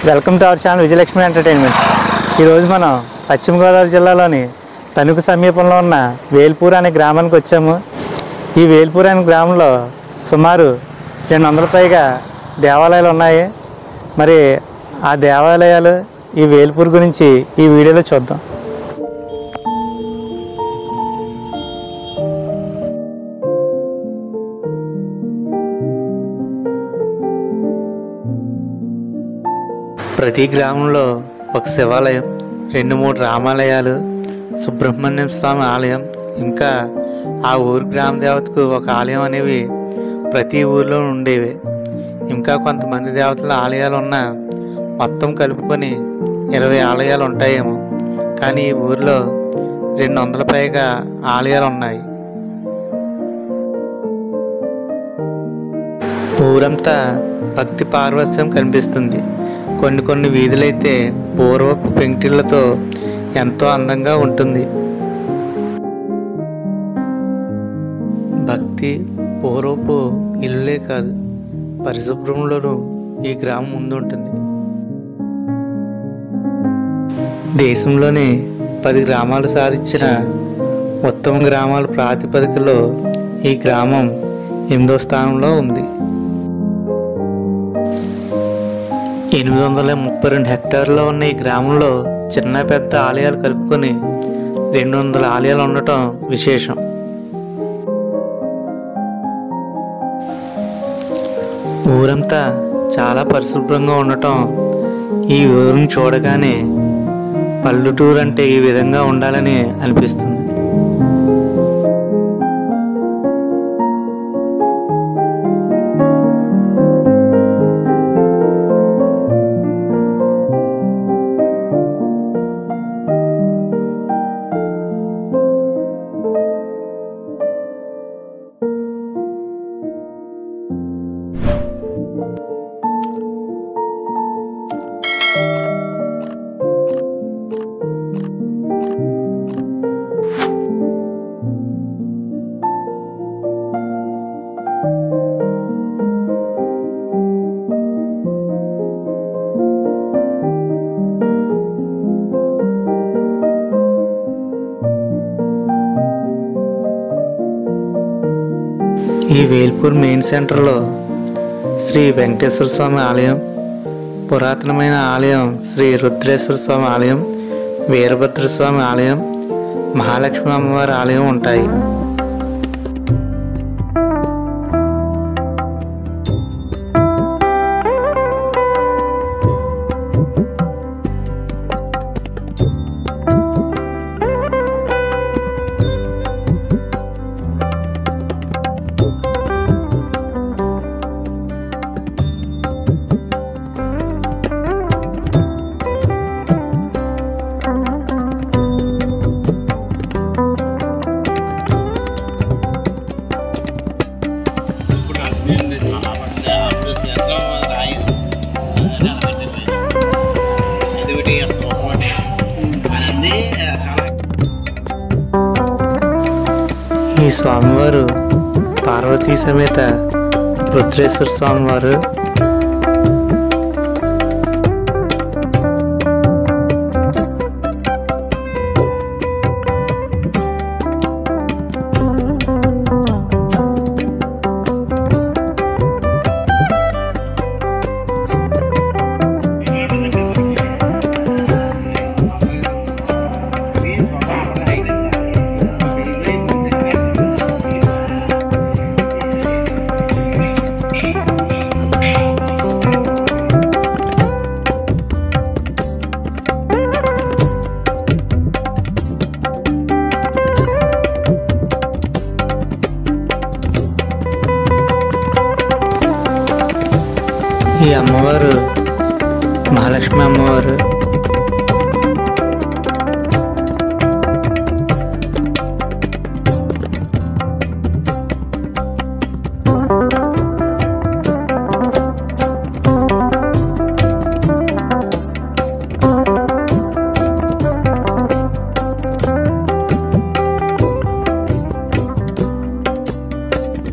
Welcome to our channel Vijayalakshmi entertainment ఈరోజు మనం పశ్చిమ గోదావరి జిల్లాలోని తణుకు సమీపంలో ఉన్న వేల్పూర్ అనే గ్రామానికి వచ్చాము ఈ వేల్పూర్ అనే గ్రామంలో సుమారు రెండు వందల పైగా దేవాలయాలు ఉన్నాయి మరి ఆ దేవాలయాలు ఈ వేల్పూర్ గురించి ఈ వీడియోలో చూద్దాం ప్రతి గ్రామంలో ఒక శివాలయం రెండు మూడు రామాలయాలు సుబ్రహ్మణ్యం స్వామి ఆలయం ఇంకా ఆ ఊరు గ్రామ దేవతకు ఒక ఆలయం అనేవి ప్రతి ఊర్లో ఉండేవి ఇంకా కొంతమంది దేవతల ఆలయాలు ఉన్న మొత్తం కలుపుకొని ఇరవై ఆలయాలు ఉంటాయేమో కానీ ఈ ఊర్లో రెండు వందల పైగా ఆలయాలు ఉన్నాయి ఊరంతా భక్తి పార్వస్యం కనిపిస్తుంది కొన్ని కొన్ని వీధులైతే పూర్వపు పెంకిటిళ్లతో ఎంతో అందంగా ఉంటుంది భక్తి పూర్వపు ఇల్లులే కాదు పరిశుభ్రంలోనూ ఈ గ్రామం ముందు ఉంటుంది దేశంలోనే పది గ్రామాలు సాధించిన ఉత్తమ గ్రామాల ప్రాతిపదికలో ఈ గ్రామం ఎనిమిదో స్థానంలో ఉంది ఎనిమిది వందల ముప్పై రెండు హెక్టార్లో ఉన్న ఈ గ్రామంలో చిన్న పెద్ద ఆలయాలు కలుపుకొని రెండు వందల ఆలయాలు ఉండటం విశేషం ఊరంతా చాలా పరిశుభ్రంగా ఉండటం ఈ ఊరిని చూడగానే పల్లెటూరు అంటే ఈ విధంగా ఉండాలని అనిపిస్తుంది ఈ వేల్పూర్ మెయిన్ సెంటర్లో శ్రీ వెంకటేశ్వర స్వామి ఆలయం పురాతనమైన ఆలయం శ్రీ రుద్రేశ్వర స్వామి ఆలయం వీరభద్ర స్వామి ఆలయం మహాలక్ష్మి అమ్మవారి ఆలయం ఉంటాయి ఈ స్వామివారు పార్వతీ సమేత రుద్రేశ్వర స్వామివారు ఈ అమ్మవారు మహాలక్ష్మి అమ్మవారు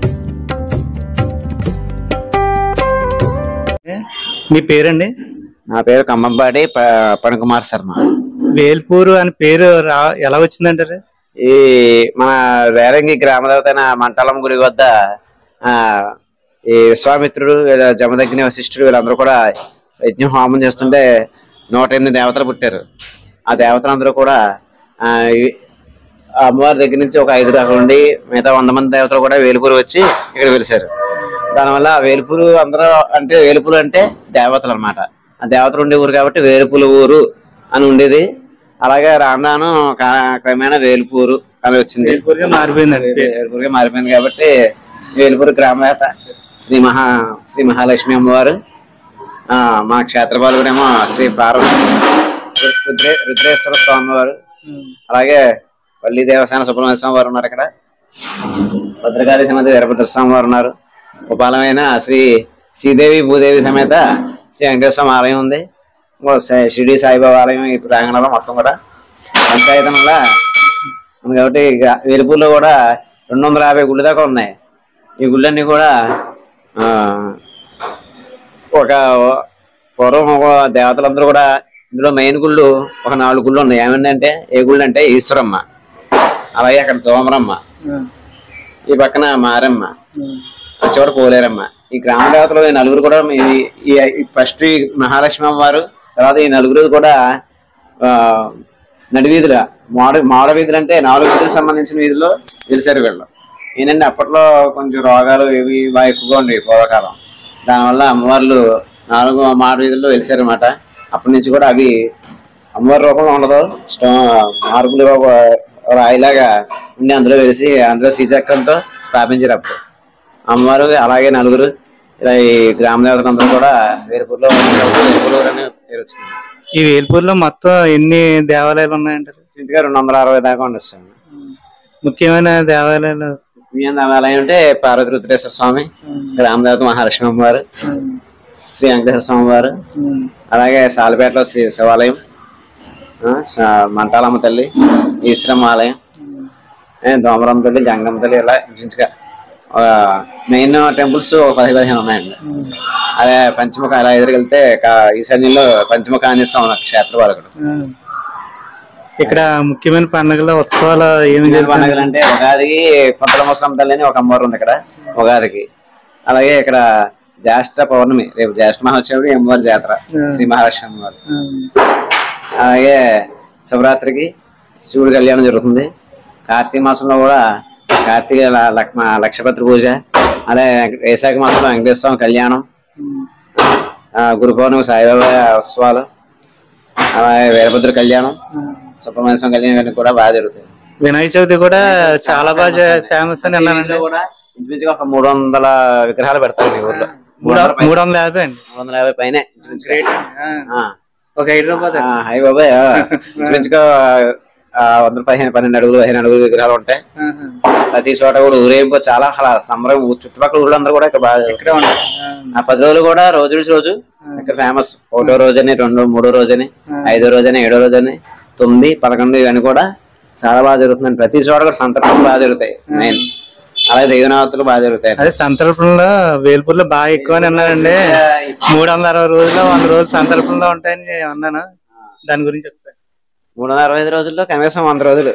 మీ పేరండి నా పేరు కమ్మంపాటి ప- పణకుమార్ శర్మ వేల్పూరు అని పేరు రా ఎలా వచ్చిందంటారు ఈ మన వేరంగి గ్రామ దేవతైన మంటలం గుడి వద్ద ఆ ఈ విశ్వామిత్రుడు వీళ్ళ జమదగ్ని వశిష్ఠుడు వీళ్ళందరూ కూడా యజ్ఞ హోమం చేస్తుంటే నూట ఎనిమిది దేవతలు పుట్టారు ఆ దేవతలందరూ కూడా ఆ ఈ- ఆ అమ్మవారి దగ్గర నుంచి ఒక ఐదు అక్కడ ఉండి మిగతా వంద మంది దేవతలు కూడా వేలుపూరు వచ్చి ఇక్కడ వెలిసారు దానివల్ల ఆ వేలుపూరు అందరూ అంటే వేలుపూరు అంటే దేవతలు అన్నమాట ఆ దేవతలు ఉండే ఊరు కాబట్టి వేలుపుల ఊరు అని ఉండేది అలాగే రాను రాను కా- క్రమేణా వేలుపూరు అని వచ్చింది వేల్పూరుగా మారిపోయిందండి పేరు. వేలుపూరుగా మారిపోయింది కాబట్టి వేలుపూరు గ్రామదేవత శ్రీ మహా శ్రీ మహాలక్ష్మి అమ్మవారు ఆ మా క్షేత్రపాలు కూడా ఏమో శ్రీ పార్వతి రుద్రే రుద్రేశ్వర స్వామి వారు అలాగే వల్లి దేవసేన సుబ్రహ్మణ్య స్వామి వారు ఉన్నారు ఇక్కడ భద్రకాళి సమేత వీరభద్ర స్వామి వారు ఉన్నారు ఉపాలమైన శ్రీ శ్రీదేవి భూదేవి సమేత శ్రీ వెంకటేశ్వర స్వామి ఆలయం ఉంది ఇంకో శ- షిరిడి సాయిబాబా ఆలయం ఈ ప్రాంగణంలో మొత్తం కూడా పంచాయతనంలో ఉంది కాబట్టి ఇక వేలుపూర్లో కూడా రెండు వందల యాభై గుళ్ళు దాకా ఉన్నాయి ఈ గుళ్ళన్నీ కూడా ఆ, ఒక పూర్వం ఒక దేవతలందరూ కూడా ఇందులో మెయిన్ గుళ్ళు ఒక నాలుగు గుళ్ళు ఉన్నాయి ఏమంటే ఏ గుళ్ళు అంటే ఈశ్వరమ్మ అలాగే అక్కడ దోమరమ్మ ఈ పక్కన మారమ్మ ఆ చివర పోలేరమ్మ ఈ గ్రామ దేవతలు ఈ నలుగురు కూడా ఈ- ఈ ఫస్ట్ ఈ మహాలక్ష్మి అమ్మవారు తర్వాత ఈ నలుగురు కూడా ఆ, నడివీధుల మాడ మాడ వీధులు అంటే నాలుగు వీధులకు సంబంధించిన వీధుల్లో వెలిసారు వీళ్ళు ఏంటంటే అప్పట్లో కొంచెం రోగాలు ఇవి బాగా ఎక్కువగా ఉండేవి పూర్వకాలం దానివల్ల అమ్మవార్లు నాలుగు మాడ వీధుల్లో వెలిసారు అనమాట అప్పటి నుంచి కూడా అవి అమ్మవారి రూపంలో ఉండదు స్టో మార్పులు రాయిలాగా ఉండి అందులో వెలిసి అందులో శ్రీచక్రంతో స్థాపించారు అప్పుడు అమ్మవారు అలాగే నలుగురు ఇలా ఈ గ్రామ దేవతలందరూ కూడా వేరుపూర్లో వేరుపూరు అనే పేరు వచ్చింది ఈ వేల్పూరులో మొత్తం ఎన్ని దేవాలయాలు ఉన్నాయంటారు ఇంచుగా రెండు వందల అరవై దాకా ఉండొచ్చు ముఖ్యమైన దేవాలయాలు మెయిన్ దేవాలయం అంటే పార్వతి రుద్రేశ్వర స్వామి గ్రామ దేవత మహాలక్ష్మి అమ్మవారు శ్రీ వెంకటేశ్వర స్వామి వారు అలాగే సాలపేటలో శ్రీ శివాలయం ఆ, స- మంటాలమ్మ తల్లి ఈశ్వరమ్మ ఆలయం ఏ, దోమరమ్మ తల్లి గంగమ్మ తల్లి ఇలా ఇంచుగా మెయిన్ టెంపుల్స్ ఒక పది పదిహేను ఉన్నాయండి అదే పంచముఖ అలా ఎదురుకెళ్తే కా- ఈశాన్యంలో పంచముఖ ఆంజనేయ ఉన్నారు క్షేత్ర బాలకుడు ఇక్కడ ముఖ్యమైన పండుగల ఉత్సవాలు ఏమి పండుగలు జరుగుతాయి అంటే ఉగాదికి కొత్తల ముసలం తల్లి అని ఒక అమ్మవారు ఉంది ఇక్కడ ఉగాదికి అలాగే ఇక్కడ జ్యేష్ఠ పౌర్ణమి రేపు జ్యేష్ఠ మహోత్సవుడు ఈ అమ్మవారి జాతర శ్రీ మహాలక్ష్మి అమ్మవారు అలాగే శివరాత్రికి శివుడి కళ్యాణం జరుగుతుంది కార్తీక మాసంలో కూడా కార్తీక ల- లక్ష్మ లక్షపత్రి పూజ అలాగే వైశాఖ మాసంలో వెంకటేశ్వర స్వామి కళ్యాణం ఆ, గురు పౌర్ణమి సాయిబాబా ఉత్సవాలు అలాగే వీరభద్ర కళ్యాణం సుబ్రహ్మణ్య స్వామి కళ్యాణం ఇవన్నీ కూడా బాగా జరుగుతాయి వినాయక చవితి కూడా చాలా బాగా ఫేమస్ అని అన్నానండి ఇందులో కూడా ఇంచుమించుగా ఒక మూడు వందల విగ్రహాలు పెడతారు ఈ ఊర్లో మూడు వందల పైన. మూడు వందల యాభై అండి మూడు వందల యాభై పైనే ఇంచుమించుగా. ఆ. ఒక హైదరాబాద్ ఆ, హై బాబాయ్ ఆ. ఇంచుమించుగా ఆ, వంద పదిహేను పన్నెండు అడుగులు పదిహేను అడుగులు విగ్రహాలు ఉంటాయి ప్రతి చోట కూడా ఊరేగింపు చాలా అలా సంబరం ఊ- చుట్టుపక్కల ఊళ్ళందరూ కూడా ఇక్కడ బాగా ఇక్కడే ఉంటాయి ఆ పది రోజులు కూడా రోజు విడిచి రోజు ఇక్కడ ఫేమస్ ఒకటో రోజని రెండు మూడో రోజని ఐదో రోజని ఏడో రోజని తొమ్మిది పదకొండు ఇవన్నీ కూడా చాలా బాగా జరుగుతుందండి ప్రతి చోట కూడా సంతర్పణలు బాగా జరుగుతాయి మెయిన్ అలాగే దైవనావతులు బాగా జరుగుతాయి అదే సంతర్పణలో వేల్పూర్లో బాగా ఎక్కువ అని అన్నానండి మూడు వందల అరవై రోజుల్లో వంద రోజులు సంతర్పణలో ఉంటాయని అన్నాను దాని గురించి ఒకసారి మూడు వందల అరవై ఐదు రోజుల్లో కనీసం వంద రోజులు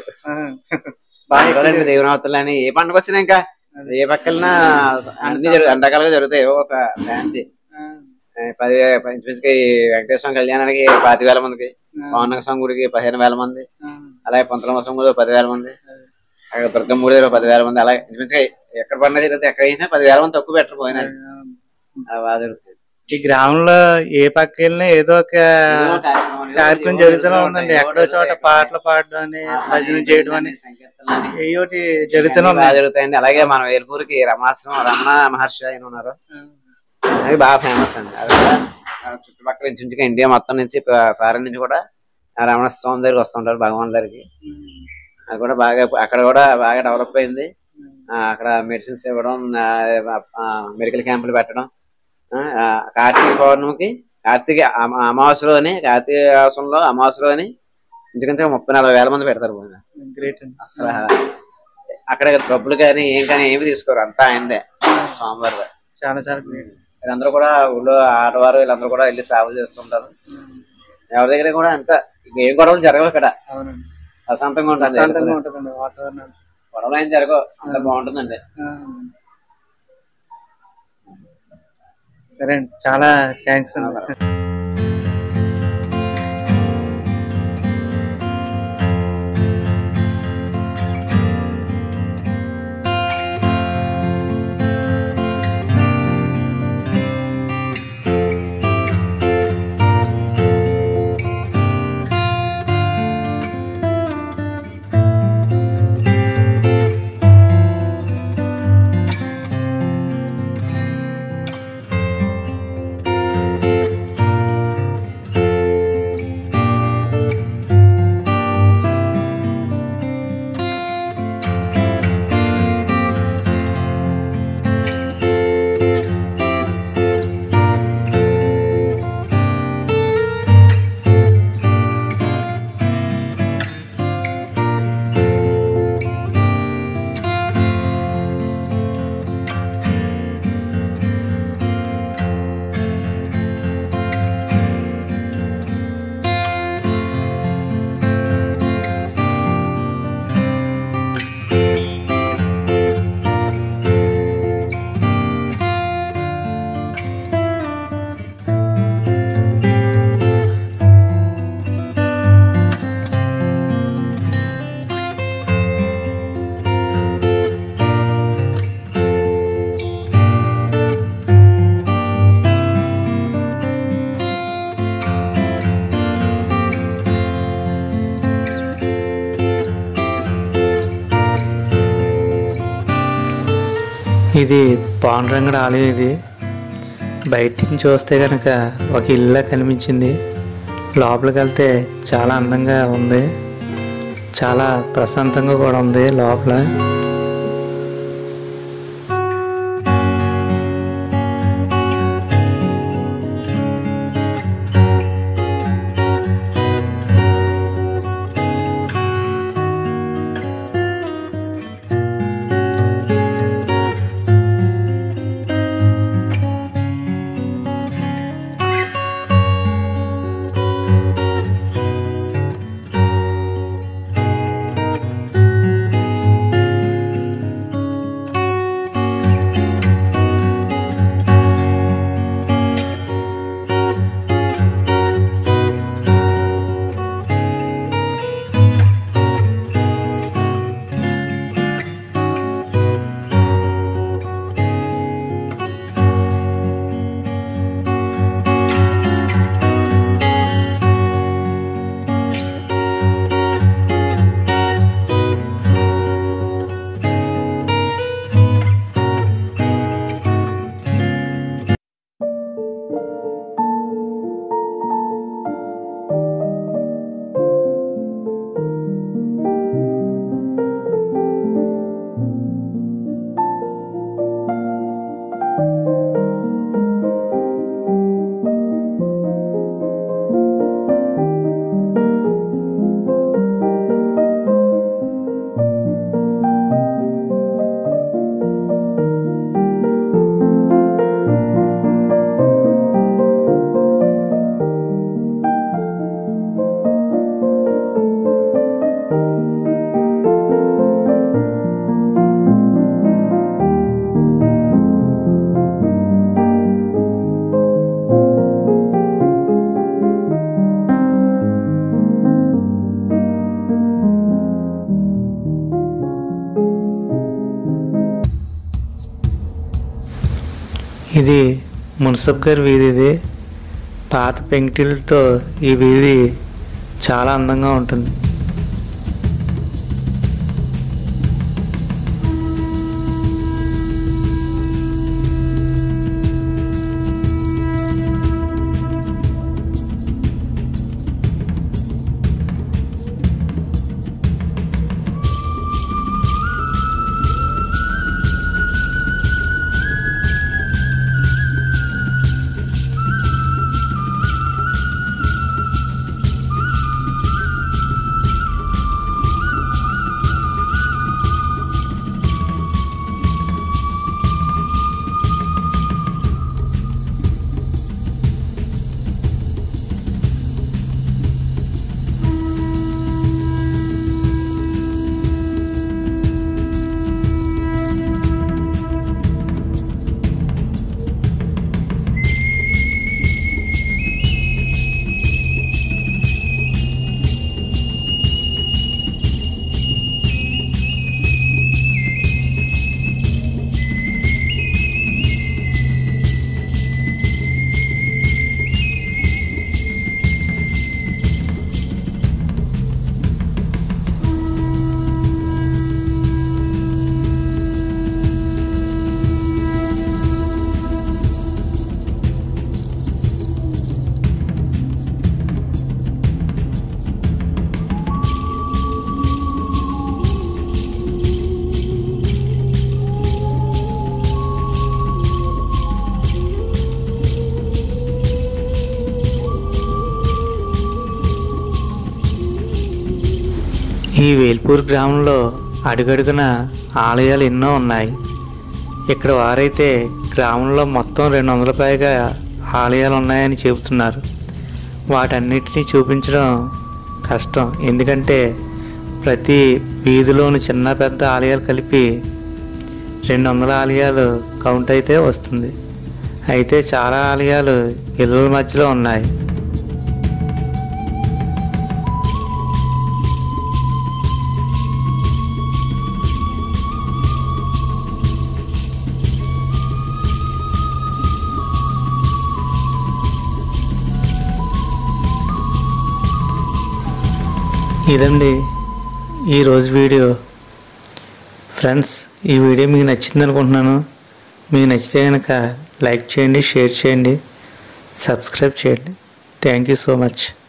బాగా దేవనావతులు అని ఏ పండుగ వచ్చినా ఇంకా ఏ పక్కన అన్ని జరుగు ఎండాకాలంగా జరుగుతాయి ఏవో ఒక శాంతి ఏ, పది ఇంచుమించుగా ఈ వెంకటేశ్వర కళ్యాణానికి పాతి వేల మందికి పవన్ స్వామి గుడికి పదిహేను వేల మంది అలాగే పంతొమ్మిది స్వామి గుడికి పదివేల మంది అక్కడ దుర్గమ్మ గుడి దగ్గర పదివేల మంది అలాగే ఇంచుమించుగా ఎక్కడ పండుగ జరిగితే ఎక్కడ అయినా పదివేల మంది తక్కువ పెట్టరు పోయినా అలా బాగా జరుగుతుంది ఈ గ్రామంలో ఏ పక్క వెళ్ళినా ఏదో ఒక కార్యక్రమం జరుగుతూనే ఉందండి ఎక్కడో చోట పాటలు పాడడం అని భజన చేయడం అని ఏయోటి జరుగుతూనే బాగా ఉన్నాయి జరుగుతాయండి అలాగే మన వేల్పూరికి రమాశ్రమం రమణ మహర్షి ఆయన ఉన్నారు అది బాగా ఫేమస్ అండి అది కూడా ఆ చుట్టుపక్కల ఇంచుమించుగా ఇండియా మొత్తం నుంచి ఫారెన్ నుంచి కూడా ఆ రమణ స్వామి దగ్గరికి వస్తుంటారు భగవాన్ దగ్గరికి అది కూడా బాగా అక్కడ కూడా బాగా డెవలప్ అయింది ఆ, అక్కడ మెడిసిన్స్ ఇవ్వడం మెడికల్ క్యాంపులు పెట్టడం ఆ, ఆ, కార్తీక పౌర్ణమికి కార్తీక అమ- అమావాస్యలోని కార్తీక మాసంలో అమావాస్యలోని ఎందుకంటే ముప్పై నలభై వేల మంది పెడతారు భోజనం. గ్రేట్ అండి అసలు అక్కడ డబ్బులు కానీ ఏం కానీ ఏమి తీసుకోరు అంతా ఆయనదే స్వామివారి చాలా చాలా గ్రేట్ వీళ్ళందరూ కూడా ఊళ్ళో ఆడవారు వీళ్ళందరూ కూడా వెళ్ళి సేవ చేస్తుంటారు ఎవరి దగ్గర కూడా అంత ఇంక ఏం గొడవలు జరగవు ఇక్కడ అవునండి ప్రశాంతంగా ఉంటుంది ప్రశాంతంగా ఉంటుందండి వాతావరణం గొడవలు ఏం జరగవు అంత బాగుంటుందండి ఆ. సరే అండి చాలా థ్యాంక్స్ అండి ఇది పాండురంగడు ఆలయం ఇది బయట నుంచి చూస్తే కనుక ఒక ఇల్లు కనిపించింది లోపలికి వెళ్తే చాలా అందంగా ఉంది చాలా ప్రశాంతంగా కూడా ఉంది లోపల ఇది మున్సబ్ గారి వీధి ఇది పాత పెంకిటిలతో ఈ వీధి చాలా అందంగా ఉంటుంది ఈ వేల్పూర్ గ్రామంలో అడుగడుగున ఆలయాలు ఎన్నో ఉన్నాయి ఇక్కడ వారైతే గ్రామంలో మొత్తం రెండు వందల పైగా ఆలయాలు ఉన్నాయని చెబుతున్నారు వాటన్నిటినీ చూపించడం కష్టం ఎందుకంటే ప్రతి వీధిలోని చిన్న పెద్ద ఆలయాలు కలిపి రెండు వందల ఆలయాలు కౌంట్ అయితే వస్తుంది అయితే చాలా ఆలయాలు ఇళ్ళ మధ్యలో ఉన్నాయి ఇదండి ఈరోజు వీడియో ఫ్రెండ్స్ ఈ వీడియో మీకు నచ్చింది అనుకుంటున్నాను మీకు నచ్చితే కనుక లైక్ చేయండి షేర్ చేయండి సబ్స్క్రైబ్ చేయండి థ్యాంక్ యూ సో మచ్